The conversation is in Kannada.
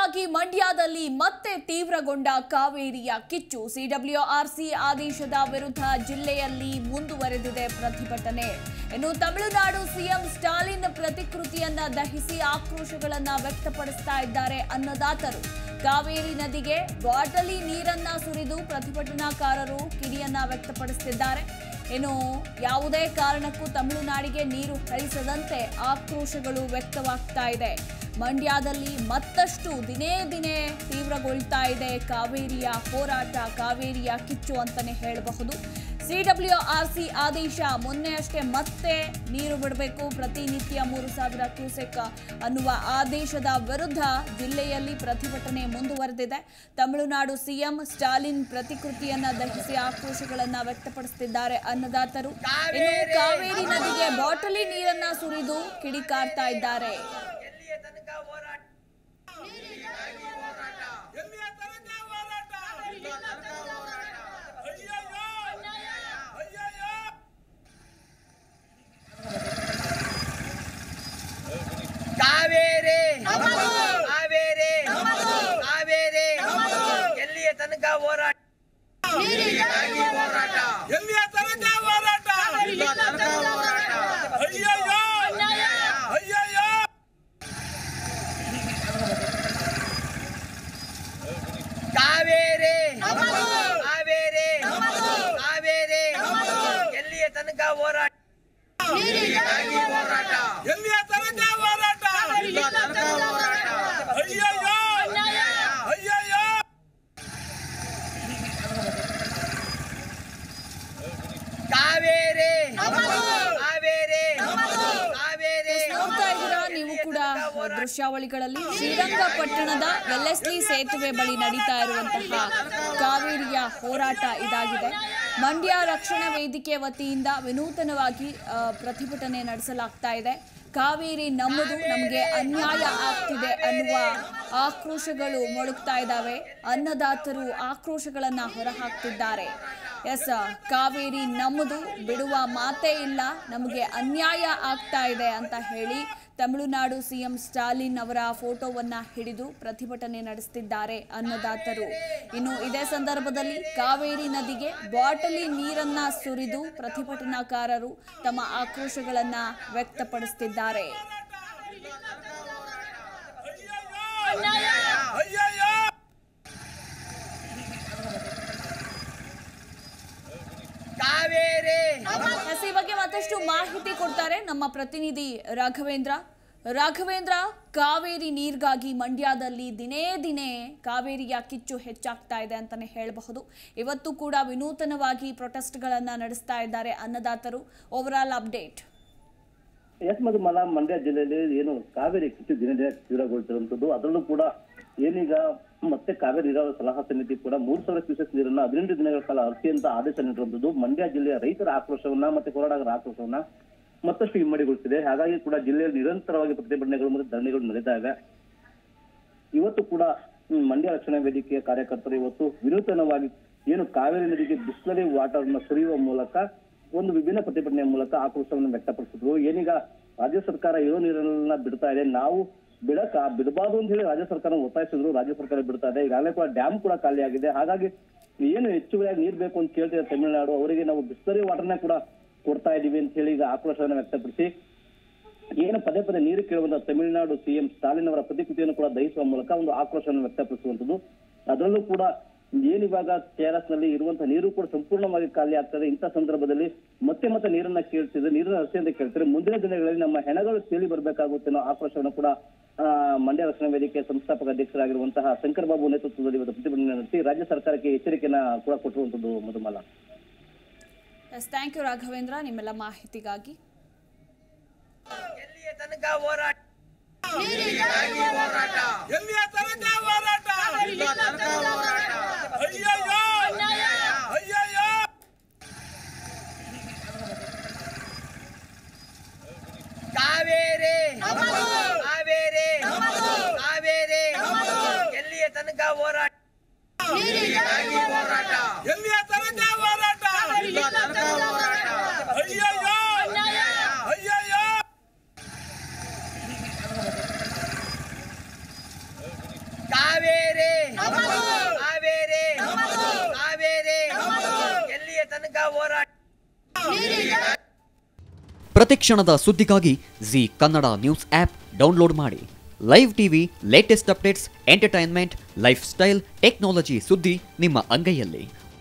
ನೀರಿಗಾಗಿ ಮಂಡ್ಯದಲ್ಲಿ ಮತ್ತೆ ತೀವ್ರಗೊಂಡ ಕಾವೇರಿಯ ಕಿಚ್ಚು ಸಿಡಬ್ಲ್ಯೂಆರ್ಸಿ ಆದೇಶದ ವಿರುದ್ಧ ಜಿಲ್ಲೆಯಲ್ಲಿ ಮುಂದುವರೆದಿದೆ ಪ್ರತಿಭಟನೆ ಇನ್ನು ತಮಿಳುನಾಡು ಸಿಎಂ ಸ್ಟಾಲಿನ್ ಪ್ರತಿಕೃತಿಯನ್ನ ದಹಿಸಿ ಆಕ್ರೋಶಗಳನ್ನ ವ್ಯಕ್ತಪಡಿಸ್ತಾ ಇದ್ದಾರೆ ಅನ್ನದಾತರು ಕಾವೇರಿ ನದಿಗೆ ಬಾಟಲಿ ನೀರನ್ನ ಸುರಿದು ಪ್ರತಿಭಟನಾಕಾರರು ಕಿಡಿಯನ್ನ ವ್ಯಕ್ತಪಡಿಸುತ್ತಿದ್ದಾರೆ ಇನ್ನು ಯಾವುದೇ ಕಾರಣಕ್ಕೂ ತಮಿಳುನಾಡಿಗೆ ನೀರು ಹರಿಸದಂತೆ ಆಕ್ರೋಶಗಳು ವ್ಯಕ್ತವಾಗ್ತಾ ಇದೆ ಮಂಡ್ಯದಲ್ಲಿ ಮತ್ತಷ್ಟು ದಿನೇ ದಿನೇ ತೀವ್ರಗೊಳ್ತಾ ಇದೆ ಕಾವೇರಿಯ ಹೋರಾಟ ಕಾವೇರಿಯ ಕಿಚ್ಚು ಅಂತಾನೆ ಹೇಳಬಹುದು ಸಿಡಬ್ಲ್ಯೂಆರ್ಸಿ ಆದೇಶ ಮೊನ್ನೆ ಅಷ್ಟೇ ಮತ್ತೆ ನೀರು ಬಿಡಬೇಕು ಪ್ರತಿನಿತ್ಯ ಮೂರು ಸಾವಿರ ಕ್ಯೂಸೆಕ್ ಅನ್ನುವ ಆದೇಶದ ವಿರುದ್ಧ ಜಿಲ್ಲೆಯಲ್ಲಿ ಪ್ರತಿಭಟನೆ ಮುಂದುವರೆದಿದೆ ತಮಿಳುನಾಡು ಸಿಎಂ ಸ್ಟಾಲಿನ್ ಪ್ರತಿಕೃತಿಯನ್ನ ದಹಿಸಿ ಆಕ್ರೋಶಗಳನ್ನ ವ್ಯಕ್ತಪಡಿಸುತ್ತಿದ್ದಾರೆ ಅನ್ನದಾತರು ಇನ್ನು ಕಾವೇರಿ ನದಿಗೆ ಬಾಟಲಿ ನೀರನ್ನ ಸುರಿದು ಕಿಡಿಕಾರ್ತಾ ಇದ್ದಾರೆ ಎಲ್ಲಿಯ ತನಕ ಹೋರಾಟ ಎಲ್ಲಿಯ ತನಕ ಹೋರಾಟ ಅಯ್ಯಯ್ಯೋ ಅಯ್ಯಯ್ಯೋ ಕಾವೇರಿ ಕಾವೇರಿ ಕಾವೇರಿ ಎಲ್ಲಿಯ ತನಕ ಹೋರಾಟ ಹೋರಾಟ ಎಲ್ಲಿಯ ತನಕ ಹೋರಾಟ ಅಯ್ಯಯ್ಯೋ ಅಯ್ಯಯ್ಯೋ ಕಾವೇರಿ ಕಾವೇರಿ ಕಾವೇರಿ ಎಲ್ಲಿಯ ತನಕ ಹೋರಾಟ ಹೋರಾಟ ಎಲ್ಲಿಯ ತನಕ ಹೋರಾಟ ಅಯ್ಯಯ್ಯೋ ಅಯ್ಯಯ್ಯೋ ಕಾವೇರಿ ಕಾವೇರಿ ಕಾವೇರಿ ನೋಡ್ತಾ ಇದ್ದೀರಾ ನೀವು ಕೂಡ ದೃಶ್ಯಾವಳಿಗಳಲ್ಲಿ ಶ್ರೀರಂಗಪಟ್ಟಣದ ವೆಲ್ಲೆಸ್ಲಿ ಸೇತುವೆ ಬಳಿ ನಡೀತಾ ಇರುವಂತಹ ಕಾವೇರಿಯ ಹೋರಾಟ ಇದಾಗಿದೆ ಮಂಡ್ಯ ರಕ್ಷಣಾ ವೇದಿಕೆ ವತಿಯಿಂದ ವಿನೂತನವಾಗಿ ಆ, ಪ್ರತಿಭಟನೆ ನಡೆಸಲಾಗ್ತಾ ಇದೆ ಕಾವೇರಿ ನಮ್ಮದು ನಮಗೆ ಅನ್ಯಾಯ ಆಗ್ತಿದೆ ಅನ್ನುವ ಆಕ್ರೋಶಗಳು ಮೊಳಗ್ತಾ ಇದ್ದಾವೆ ಅನ್ನದಾತರು ಆಕ್ರೋಶಗಳನ್ನ ಹೊರಹಾಕ್ತಿದ್ದಾರೆ ಎಸ್ ಕಾವೇರಿ ನಮ್ಮದು ಬಿಡುವ ಮಾತೇ ಇಲ್ಲ ನಮಗೆ ಅನ್ಯಾಯ ಆಗ್ತಾ ಇದೆ ಅಂತ ಹೇಳಿ ತಮಿಳುನಾಡು ಸಿಎಂ ಸ್ಟಾಲಿನ್ ಅವರ ಫೋಟೋವನ್ನ ಹಿಡಿದು ಪ್ರತಿಭಟನೆ ನಡೆಸುತ್ತಿದ್ದಾರೆ ಅನ್ನದಾತರು ಇನ್ನು ಇದೇ ಸಂದರ್ಭದಲ್ಲಿ ಕಾವೇರಿ ನದಿಗೆ ಬಾಟಲಿ ನೀರನ್ನ ಸುರಿದು ಪ್ರತಿಭಟನಾಕಾರರು ತಮ್ಮ ಆಕ್ರೋಶಗಳನ್ನ ವ್ಯಕ್ತಪಡಿಸುತ್ತಿದ್ದಾರೆ ಅಯ್ಯಯ್ಯೋ ಕಾವೇರಿ ಎಸ್, ಈ ಬಗ್ಗೆ ಮತ್ತಷ್ಟು ಮಾಹಿತಿ ಕೊಡ್ತಾರೆ ನಮ್ಮ ಪ್ರತಿನಿಧಿ ರಾಘವೇಂದ್ರ ರಾಘವೇಂದ್ರ ಕಾವೇರಿ ನೀರಿಗಾಗಿ ಮಂಡ್ಯದಲ್ಲಿ ದಿನೇ ದಿನೇ ಕಾವೇರಿಯ ಕಿಚ್ಚು ಹೆಚ್ಚಾಗ್ತಾ ಇದೆ ಅಂತಾನೆ ಹೇಳಬಹುದು ಇವತ್ತು ಕೂಡ ವಿನೂತನವಾಗಿ ಪ್ರೊಟೆಸ್ಟ್ಗಳನ್ನ ನಡೆಸ್ತಾ ಇದ್ದಾರೆ ಅನ್ನದಾತರು overall update S Madhumala Mandya ಜಿಲ್ಲೆಯಲ್ಲಿ ಏನು ಕಾವೇರಿ ಕಿಚ್ಚು ದಿನ ದಿನ ತೀವ್ರಗೊಳ್ತಿರುವಂತದ್ದು ಅದರಲ್ಲೂ ಕೂಡ ಏನೀಗ ಮತ್ತೆ ಕಾವೇರಿ ನೀರಾವರಿ ಸಲಹಾ ಸಮಿತಿ ಕೂಡ ಮೂರ್ ಸಾವಿರ ಕ್ಯೂಸೆಕ್ ನೀರನ್ನ ಹದಿನೆಂಟು ದಿನಗಳ ಕಾಲ ಹರಿಸಿ ಅಂತ ಆದೇಶ ನೀಡಿರುವಂತದ್ದು ಮಂಡ್ಯ ಜಿಲ್ಲೆಯ ರೈತರ ಆಕ್ರೋಶವನ್ನ ಮತ್ತೆ ಹೋರಾಟಗಾರರ ಆಕ್ರೋಶವನ್ನ ಮತ್ತಷ್ಟು ಇಮ್ಮಡಿಗೊಳಿಸಿದೆ ಹಾಗಾಗಿ ಕೂಡ ಜಿಲ್ಲೆಯಲ್ಲಿ ನಿರಂತರವಾಗಿ ಪ್ರತಿಭಟನೆಗಳು ಮತ್ತು ಧರಣಿಗಳು ನಡೀತಾ ಇವೆ ಇವತ್ತು ಕೂಡ ಹ್ಮ್, ಮಂಡ್ಯ ರಕ್ಷಣಾ ವೇದಿಕೆಯ ಕಾರ್ಯಕರ್ತರು ಇವತ್ತು ವಿನೂತನವಾಗಿ ಏನು ಕಾವೇರಿ ನದಿಗೆ ಬಿಸ್ಲರಿ ವಾಟರ್ ನ ಸುರಿಯುವ ಮೂಲಕ ಒಂದು ವಿಭಿನ್ನ ಪ್ರತಿಭಟನೆಯ ಮೂಲಕ ಆಕ್ರೋಶವನ್ನು ವ್ಯಕ್ತಪಡಿಸಿದ್ರು ಏನೀಗ ರಾಜ್ಯ ಸರ್ಕಾರ ಇರೋ ನೀರನ್ನ ಬಿಡ್ತಾ ಇದೆ ನಾವು ಬಿಡಕ ಬಿಡಬಾರ್ದು ಅಂತ ಹೇಳಿ ರಾಜ್ಯ ಸರ್ಕಾರ ಒತ್ತಾಯಿಸಿದ್ರು ರಾಜ್ಯ ಸರ್ಕಾರ ಬಿಡ್ತಾ ಇದೆ ಈಗಾಗಲೇ ಕೂಡ ಡ್ಯಾಮ್ ಕೂಡ ಖಾಲಿ ಆಗಿದೆ ಹಾಗಾಗಿ ಏನು ಹೆಚ್ಚುವರಿಯಾಗಿ ನೀರ್ ಬೇಕು ಅಂತ ಕೇಳ್ತಿದೆ ತಮಿಳುನಾಡು ಅವರಿಗೆ ನಾವು ಬಿಸ್ಲರಿ ವಾಟರ್ನ ಕೂಡ ಕೊಡ್ತಾ ಇದೀವಿ ಅಂತ ಹೇಳಿ ಈಗ ಆಕ್ರೋಶವನ್ನು ವ್ಯಕ್ತಪಡಿಸಿ ಏನು ಪದೇ ಪದೇ ನೀರು ಕೇಳುವಂತ ತಮಿಳುನಾಡು ಸಿಎಂ ಸ್ಟಾಲಿನ್ ಅವರ ಪ್ರತಿಕೃತಿಯನ್ನು ಕೂಡ ದಹಿಸುವ ಮೂಲಕ ಒಂದು ಆಕ್ರೋಶವನ್ನು ವ್ಯಕ್ತಪಡಿಸುವಂತದ್ದು ಅದರಲ್ಲೂ ಕೂಡ ಏನಿವಾಗ ಕೆಆರ್ಎಸ್ ನಲ್ಲಿ ಇರುವಂತಹ ನೀರು ಕೂಡ ಸಂಪೂರ್ಣವಾಗಿ ಖಾಲಿ ಆಗ್ತದೆ ಇಂಥ ಸಂದರ್ಭದಲ್ಲಿ ಮತ್ತೆ ಮತ್ತೆ ನೀರನ್ನ ಕೇಳ್ತಿದ್ರೆ ನೀರಿನ ಹರಿಸಿ ಅಂತ ಕೇಳ್ತಾರೆ ಮುಂದಿನ ದಿನಗಳಲ್ಲಿ ನಮ್ಮ ಹೆಣಗಳು ತೇಲಿ ಬರಬೇಕಾಗುತ್ತೆ ಅನ್ನೋ ಆಕ್ರೋಶವನ್ನು ಕೂಡ ಆ, ಮಂಡ್ಯ ರಕ್ಷಣಾ ವೇದಿಕೆ ಸಂಸ್ಥಾಪಕ ಅಧ್ಯಕ್ಷರಾಗಿರುವಂತಹ ಶಂಕರ್ ಬಾಬು ನೇತೃತ್ವದಲ್ಲಿ ಇವತ್ತು ಪ್ರತಿಭಟನೆ ನಡೆಸಿ ರಾಜ್ಯ ಸರ್ಕಾರಕ್ಕೆ ಎಚ್ಚರಿಕೆಯನ್ನ ಕೂಡ ಕೊಟ್ಟಿರುವಂತದ್ದು Madhumala S thank you Raghavendra ನಿಮ್ಮೆಲ್ಲ ಮಾಹಿತಿಗಾಗಿ ಎಲ್ಲಿಯ ತನಕ ಹೋರಾಟ ಎಲ್ಲಿಯ ತನಕ ಹೋರಾಟ ಅಯ್ಯಯ್ಯೋ ಅಯ್ಯಯ್ಯೋ ಕಾವೇರಿ ಕಾವೇರಿ ಕಾವೇರಿ ಎಲ್ಲಿಯ ತನಕ ಹೋರಾಟ ಹೋರಾಟ ಎಲ್ಲಿಯ ತನಕ ಹೋರಾಟ ಅಯ್ಯಯ್ಯೋ ಅಯ್ಯಯ್ಯೋ ಕಾವೇರಿ ಕಾವೇರಿ ಕಾವೇರಿ ಎಲ್ಲಿಯ ತನಕ ಹೋರಾಟ ಪ್ರತಿಕ್ಷಣದ ಸುದ್ದಿಗಾಗಿ Zee Kannada news app download ಮಾಡಿ live TV latest updates entertainment lifestyle technology ಸುದ್ದಿ ನಿಮ್ಮ ಅಂಗೈಯಲ್ಲಿ